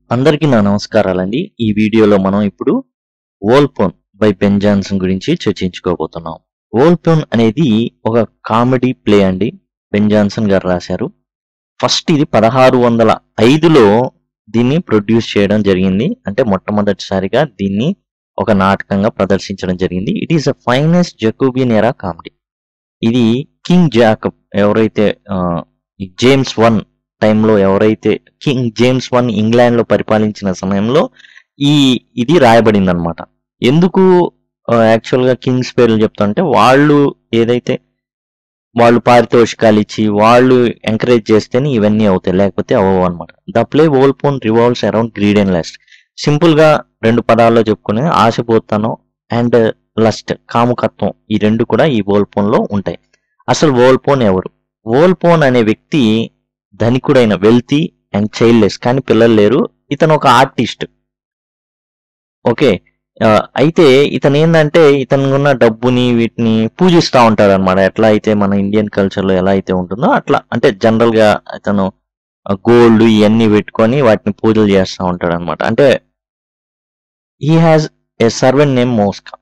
అందరికీ నా నమస్కారాలండి ఈ వీడియోలో మనం ఇప్పుడు వోల్పోన్ బై బెన్ జాన్సన్ గురించి చర్చించుకోబోతున్నాం వోల్పోన్ అనేది ఒక కామెడీ ప్లే అండి బెన్ జాన్సన్ గారు రాశారు ఫస్ట్ ఇది పదహారు వందల ఐదులో దీన్ని ప్రొడ్యూస్ చేయడం జరిగింది అంటే మొట్టమొదటిసారిగా దీన్ని ఒక నాటకంగా ప్రదర్శించడం జరిగింది it is a finest Jacobean era comedy ఇది కింగ్ జాకబ్ ఎవరైతే ఆ, ఈ జేమ్స్ వన్ టైంలో ఎవరైతే కింగ్ జేమ్స్ వన్ ఇంగ్లాండ్ లో పరిపాలించిన సమయంలో ఈ ఇది రాయబడింది అనమాట ఎందుకు యాక్చువల్ గా కింగ్స్ పేర్లు చెప్తుంటే వాళ్ళు ఏదైతే వాళ్ళు పారితోషికాలు ఇచ్చి వాళ్ళు ఎంకరేజ్ చేస్తేనే ఇవన్నీ అవుతాయి లేకపోతే అవ్వవు అనమాట the play Volpone revolves around greed and lust simple గా రెండు పదాల్లో చెప్పుకునే ఆశపోతాను అండ్ లస్ట్ కాముకత్వం ఈ రెండు కూడా ఈ వోల్పోన్ లో ఉంటాయి అసలు వోల్పోన్ ఎవరు వోల్పోన్ అనే వ్యక్తి ధనికుడైన వెల్తీ అండ్ చైల్డ్లెస్ కానీ పిల్లలు లేరు ఇతను ఒక ఆర్టిస్ట్ ఓకే ఆ, అయితే ఇతను ఏంటంటే ఇతను ఉన్న డబ్బుని వీటిని పూజిస్తూ ఉంటాడు అనమాట ఎట్లా అయితే మన ఇండియన్ కల్చర్ లో ఎలా అయితే ఉంటుందో అట్లా అంటే జనరల్ గా ఇతను గోల్డ్ ఇవన్నీ పెట్టుకొని వాటిని పూజలు చేస్తూ ఉంటాడు అనమాట అంటే he has a servant name Mosca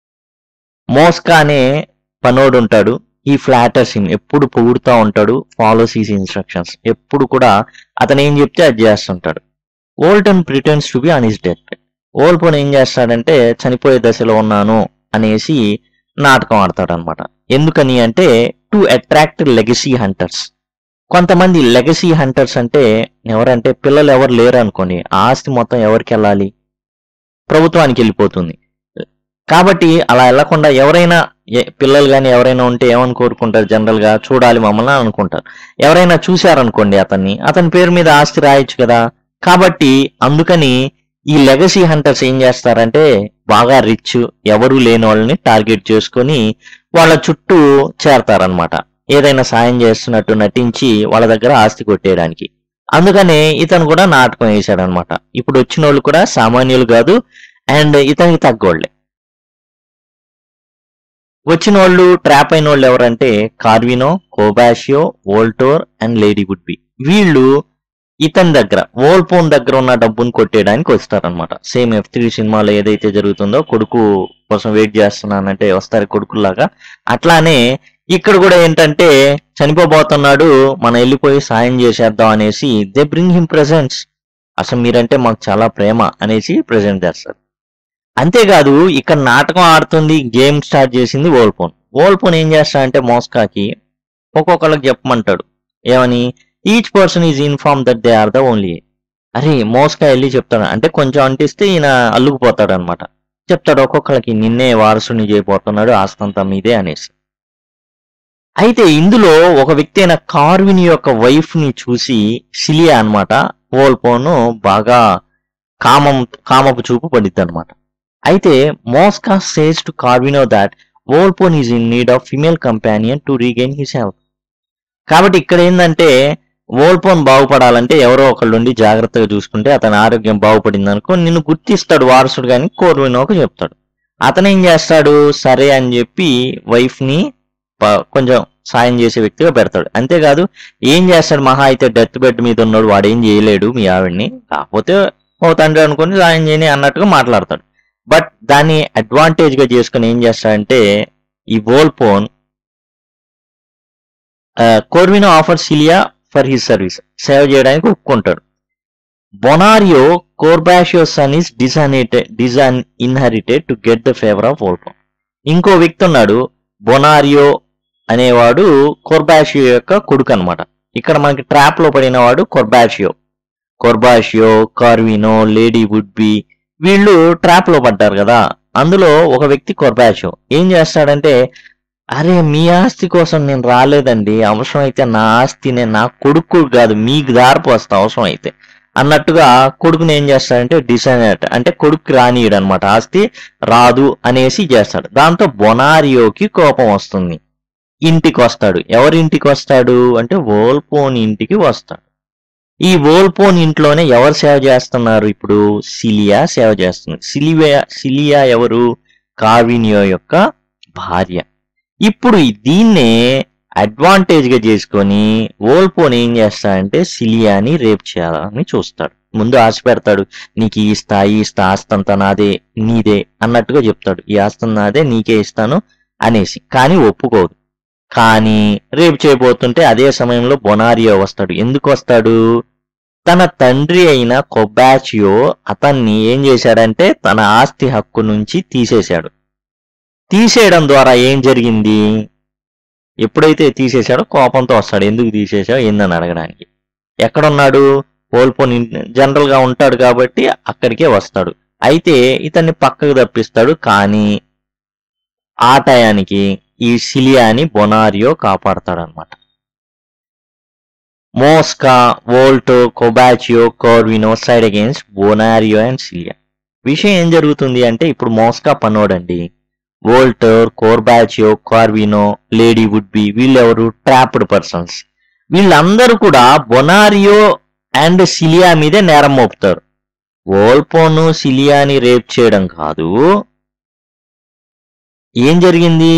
Mosca అనే పనోడు ఉంటాడు ఈ ఫ్లాటర్స్ హిమ్ ఎప్పుడు పొగుడుతూ ఉంటాడు ఫాలోస్ హీస్ ఇన్స్ట్రక్షన్స్ ఎప్పుడు కూడా అతను ఏం చెప్తే అది చేస్తుంటాడు Volpone pretends to be on his death Volpone ఏం చేస్తాడంటే చనిపోయే దశలో ఉన్నాను అనేసి నాటకం ఆడతాడు అనమాట ఎందుకని అంటే టు అట్రాక్ట్ లెగసీ హంటర్స్ కొంతమంది లెగసీ హంటర్స్ అంటే ఎవరంటే పిల్లలు ఎవరు లేరు అనుకోండి ఆ ఆస్తి మొత్తం ఎవరికి వెళ్ళాలి ప్రభుత్వానికి వెళ్ళిపోతుంది కాబట్టి అలా వెళ్లకుండా ఎవరైనా ఏ- పిల్లలు కానీ ఎవరైనా ఉంటే ఏమని కోరుకుంటారు జనరల్ గా చూడాలి మమ్మల్ని అని అనుకుంటారు ఎవరైనా చూశారనుకోండి అతన్ని అతని పేరు మీద ఆస్తి రాయొచ్చు కదా కాబట్టి అందుకని ఈ లెగసీ హంటర్స్ ఏం చేస్తారంటే బాగా రిచ్ ఎవరు లేని వాళ్ళని టార్గెట్ చేసుకొని వాళ్ళ చుట్టూ చేరతారనమాట ఏదైనా సాయం చేస్తున్నట్టు నటించి వాళ్ళ దగ్గర ఆస్తి కొట్టేయడానికి అందుకనే ఇతను కూడా నాటకం వేశాడనమాట ఇప్పుడు వచ్చిన వాళ్ళు కూడా సామాన్యులు కాదు అండ్ ఇతనికి తగ్గోళ్ళే వచ్చిన వాళ్ళు ట్రాప్ అయిన వాళ్ళు ఎవరంటే Corvino Corbaccio Voltore and lady would be వీళ్ళు ఇతని దగ్గర వోల్పోన్ దగ్గర ఉన్న డబ్బును కొట్టేయడానికి వస్తారనమాట సేమ్ ఎఫ్ త్రీ సినిమాలో ఏదైతే జరుగుతుందో కొడుకు కోసం వెయిట్ చేస్తున్నానంటే వస్తారు కొడుకులాగా అట్లానే ఇక్కడ కూడా ఏంటంటే చనిపోబోతున్నాడు మనం వెళ్ళిపోయి సాయం చేసేద్దాం అనేసి దే బ్రింగ్ హిమ్ ప్రెజెంట్స్ అసలు మీరంటే మాకు చాలా ప్రేమ అనేసి ప్రెజెంట్ చేస్తారు అంతేకాదు ఇక్కడ నాటకం ఆడుతుంది గేమ్ స్టార్ట్ చేసింది ఓల్పోన్ ఓల్పోన్ ఏం చేస్తాడంటే మోస్కాకి ఒక్కొక్కళ్ళకి చెప్పమంటాడు ఏమని each person is inform that they are the only అరే మోస్కా వెళ్ళి చెప్తాడు అంటే కొంచెం అంటిస్తే ఈయన అల్లుకుపోతాడు అనమాట చెప్తాడు ఒక్కొక్కళ్ళకి నిన్నే వారసుని చేయబోతున్నాడు ఆస్తంతా మీదే అనేసి అయితే ఇందులో ఒక వ్యక్తి అయిన కార్విన్ యొక్క వైఫ్ ని చూసి సిలియా అన్నమాట ఓల్పోను బాగా కామం కామపు చూపు పడిద్ది అనమాట అయితే Mosca says to Corvino that Volpone is in need of female companion to regain his health కాబట్టి ఇక్కడ ఏంటంటే ఓల్పోన్ బాగుపడాలంటే ఎవరో ఒకళ్ళు ఉండి జాగ్రత్తగా చూసుకుంటే అతని ఆరోగ్యం బాగుపడింది అనుకో నిన్ను గుర్తిస్తాడు వారసుడు కానీ కోర్వినోకు చెప్తాడు అతను ఏం చేస్తాడు సరే అని చెప్పి వైఫ్ ని ప- కొంచెం సాయం చేసే వ్యక్తిగా పెడతాడు అంతేకాదు ఏం చేస్తాడు మహా అయితే డెత్ బెడ్ మీద ఉన్నాడు వాడు ఏం చేయలేడు మీ ఆవిడ్ని కాకపోతే ఓ తండ్రి అనుకుని సాయం చేయని అన్నట్టుగా మాట్లాడతాడు బట్ దాన్ని అడ్వాంటేజ్ గా చేసుకుని ఏం చేస్తాడంటే ఈ Volpone Corvino offer Celia for his service సేవ చేయడానికి ఒప్పుకుంటాడు Bonario Corbaccio son is disinherited డిజాన్ inherited to get the favour of Volpone ఇంకో వ్యక్తి ఉన్నాడు బొనారియో అనేవాడు కోర్బాషియో యొక్క కొడుకు అన్నమాట ఇక్కడ మనకి ట్రాప్ లో పడిన వాడు Corbaccio Corbaccio Corvino lady would be వీళ్ళు ట్రాప్ లో పడ్డారు కదా అందులో ఒక వ్యక్తి కొర్బాషియో ఏం చేస్తాడంటే అరే మీ ఆస్తి కోసం నేను రాలేదండి అవసరం అయితే నా ఆస్తి నేను నా కొడుకు కాదు మీకు దారిపు వస్తా అవసరం అయితే అన్నట్టుగా కొడుకుని ఏం చేస్తాడంటే డిసైనట్ అంటే కొడుకు రానియడు అనమాట ఆస్తి రాదు అనేసి చేస్తాడు దాంతో బొనారియోకి కోపం వస్తుంది ఇంటికి వస్తాడు ఎవరి ఇంటికి వస్తాడు అంటే వోల్పోన్ ఇంటికి వస్తాడు ఈ వోల్పోన్ ఇంట్లోనే ఎవరు సేవ చేస్తున్నారు ఇప్పుడు సిలియా సేవ చేస్తుంది సిలియా సిలియా ఎవరు కార్వినియో యొక్క భార్య ఇప్పుడు ఈ దీన్నే అడ్వాంటేజ్ గా చేసుకొని ఓల్పోన్ ఏం చేస్తాడంటే సిలియాని రేప్ చేయాలని చూస్తాడు ముందు ఆశ పెడతాడు నీకు ఈ ఇస్తా ఈ ఇస్తా ఆస్తి అంతా నాదే నీదే అన్నట్టుగా చెప్తాడు ఈ ఆస్తి నాదే నీకే ఇస్తాను అనేసి కానీ ఒప్పుకోదు కానీ రేపు చేయబోతుంటే అదే సమయంలో బొనారియో వస్తాడు ఎందుకు వస్తాడు తన తండ్రి అయిన కొబ్బాచియో అతన్ని ఏం చేశాడంటే తన ఆస్తి హక్కు నుంచి తీసేశాడు తీసేయడం ద్వారా ఏం జరిగింది ఎప్పుడైతే తీసేశాడో కోపంతో వస్తాడు ఎందుకు తీసేశావు ఏందని అడగడానికి ఎక్కడున్నాడు కోల్పోని జనరల్ గా ఉంటాడు కాబట్టి అక్కడికే వస్తాడు అయితే ఇతన్ని పక్కకు తప్పిస్తాడు కానీ ఆ టయానికి ఈ సిలియాని బొనారియో కాపాడతాడనమాట Mosca Voltore Corbaccio Corvino side against Bonario and Celia విషయం ఏం జరుగుతుంది అంటే ఇప్పుడు మోస్కా పన్నోడండి Voltore Corbaccio Corvino lady would be వీళ్ళెవరు ట్రాప్డ్ పర్సన్స్ వీళ్ళందరూ కూడా బొనారియో అండ్ సిలియా మీదే నేరం మోపుతారు వోల్పోను సిలియాని రేప్ చేయడం కాదు ఏం జరిగింది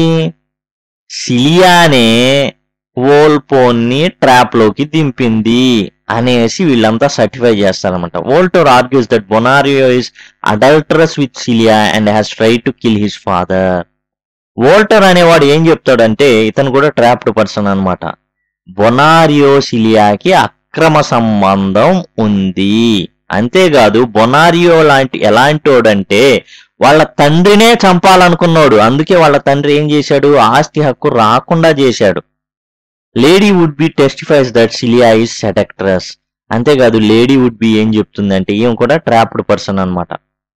సిలియానే వోల్పోన్ని ట్రాప్ లోకి దింపింది అనేసి వీళ్ళంతా సర్టిఫై చేస్తారనమాట Voltore argues that Bonario is adulterous with Celia and has try to kill his father Voltore అనేవాడు ఏం చెప్తాడంటే ఇతను కూడా ట్రాప్డ్ పర్సన్ అన్నమాట బొనారియో సిలియాకి అక్రమ సంబంధం ఉంది అంతేకాదు బొనారియో లాంటి ఎలాంటోడంటే వాళ్ళ తండ్రినే చంపాలనుకున్నాడు అందుకే వాళ్ళ తండ్రి ఏం చేశాడు ఆస్తి హక్కు రాకుండా చేశాడు lady would be testifies that Celia is seductress అంతేకాదు లేడీ వుడ్ బి ఏం చెప్తుంది అంటే ఈమె కూడా ట్రాప్డ్ పర్సన్ అన్నమాట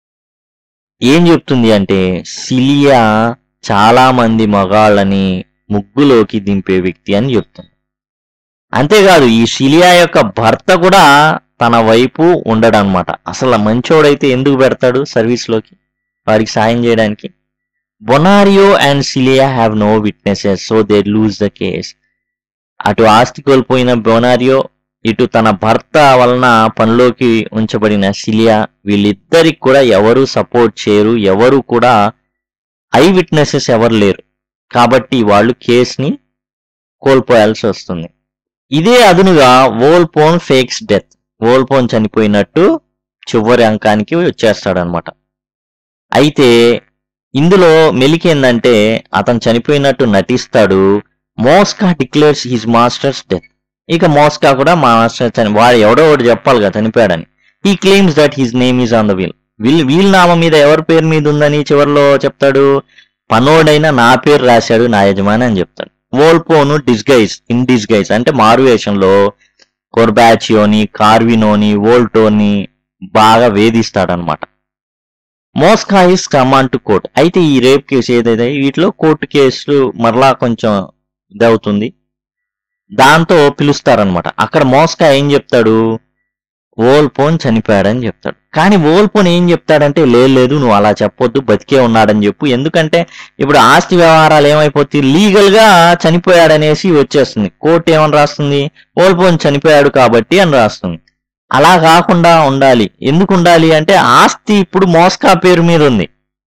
ఏం చెప్తుంది అంటే సిలియా చాలా మంది మగాళ్ళని ముగ్గులోకి దింపే వ్యక్తి అని చెప్తుంది అంతేకాదు ఈ సిలియా యొక్క భర్త కూడా తన వైపు ఉండడు అనమాట అసలు మంచోడైతే ఎందుకు పెడతాడు సర్వీస్లోకి వారికి సాయం చేయడానికి Bonario and Celia have no witnesses so they lose the case అటు ఆస్తి కోల్పోయిన బొనారియో ఇటు తన భర్త వలన పనిలోకి ఉంచబడిన సిలియా వీళ్ళిద్దరికి కూడా ఎవరు సపోర్ట్ చేయరు ఎవరు కూడా ఐ విట్నెసెస్ ఎవరు లేరు కాబట్టి వాళ్ళు కేసుని కోల్పోయాల్సి వస్తుంది ఇదే అదునుగా వోల్పోన్ ఫేక్స్ డెత్ వోల్పోన్ చనిపోయినట్టు చివరి అంకానికి వచ్చేస్తాడనమాట అయితే ఇందులో మెలికేందంటే అతను చనిపోయినట్టు నటిస్తాడు Mosca declares his master's death ఇక మోస్కా కూడా మా మాస్టర్ చని వాడు ఎవడో ఒకటి చెప్పాలి కదా చనిపోయాడని ఈ claims that his name is on the will will will నామం మీద ఎవరి పేరు మీద ఉందని చివరిలో చెప్తాడు పనోడైన నా పేరు రాశాడు నా యజమాని అని చెప్తాడు వోల్పోను డిస్గైజ్ ఇన్ డిస్గైజ్ అంటే మారువేషంలో కొర్బాచియోని కార్వినోని వోల్టోని బాగా వేధిస్తాడనమాట Mosca is command to court అయితే ఈ రేప్ కేసు ఏదైతే వీటిలో కోర్టు కేసులు మరలా కొంచెం ఇదవుతుంది దాంతో పిలుస్తారనమాట అక్కడ మోస్కా ఏం చెప్తాడు ఓల్పోన్ చనిపోయాడని చెప్తాడు కానీ ఓల్పోన్ ఏం చెప్తాడంటే లేదు లేదు నువ్వు అలా చెప్పొద్దు బతికే ఉన్నాడని చెప్పు ఎందుకంటే ఇప్పుడు ఆస్తి వ్యవహారాలు ఏమైపోతాయి లీగల్ గా చనిపోయాడనేసి వచ్చేస్తుంది కోర్టు ఏమని రాస్తుంది ఓల్పోన్ చనిపోయాడు కాబట్టి అని రాస్తుంది అలా కాకుండా ఉండాలి ఎందుకు ఉండాలి అంటే ఆస్తి ఇప్పుడు మోస్కా పేరు మీద ఉంది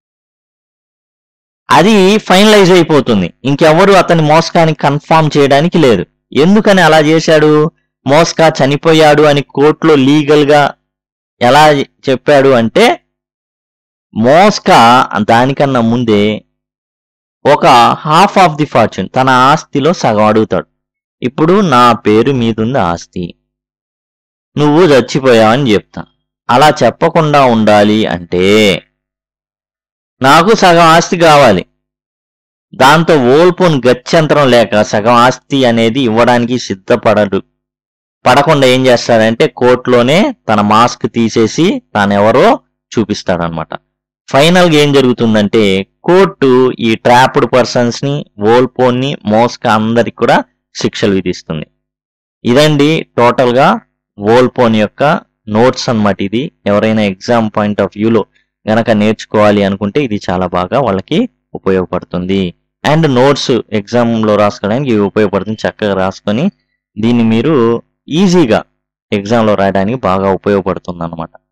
అది ఫైనలైజ్ అయిపోతుంది ఇంకెవరు అతని మోస్కాని కన్ఫామ్ చేయడానికి లేదు ఎందుకని అలా చేశాడు మోస్కా చనిపోయాడు అని కోర్టులో లీగల్ గా ఎలా చెప్పాడు అంటే మోస్కా దానికన్నా ముందే ఒక హాఫ్ ఆఫ్ ది ఫార్చ్యూన్ తన ఆస్తిలో సగం అడుగుతాడు ఇప్పుడు నా పేరు మీదుంది ఆస్తి నువ్వు చచ్చిపోయావని చెప్తా అలా చెప్పకుండా ఉండాలి అంటే నాకు సగం ఆస్తి కావాలి దాంతో ఓల్పోన్ గత్యంతరం లేక సగం ఆస్తి అనేది ఇవ్వడానికి సిద్ధపడడు పడకుండా ఏం చేస్తాడంటే కోర్టులోనే తన మాస్క్ తీసేసి తానెవరో చూపిస్తాడనమాట ఫైనల్ గా ఏం జరుగుతుందంటే కోర్టు ఈ ట్రాప్డ్ పర్సన్స్ ని ఓల్పోన్ ని మోస్క అందరికి కూడా శిక్షలు విధిస్తుంది ఇదండి టోటల్ గా ఓల్పోన్ యొక్క నోట్స్ అన్నమాట ఇది ఎవరైనా ఎగ్జామ్ పాయింట్ ఆఫ్ వ్యూలో గనక నేర్చుకోవాలి అనుకుంటే ఇది చాలా బాగా వాళ్ళకి ఉపయోగపడుతుంది అండ్ నోట్స్ ఎగ్జామ్ లో రాసుకోవడానికి ఇవి ఉపయోగపడుతుంది చక్కగా రాసుకొని దీన్ని మీరు ఈజీగా ఎగ్జామ్ లో రాయడానికి బాగా ఉపయోగపడుతుంది అనమాట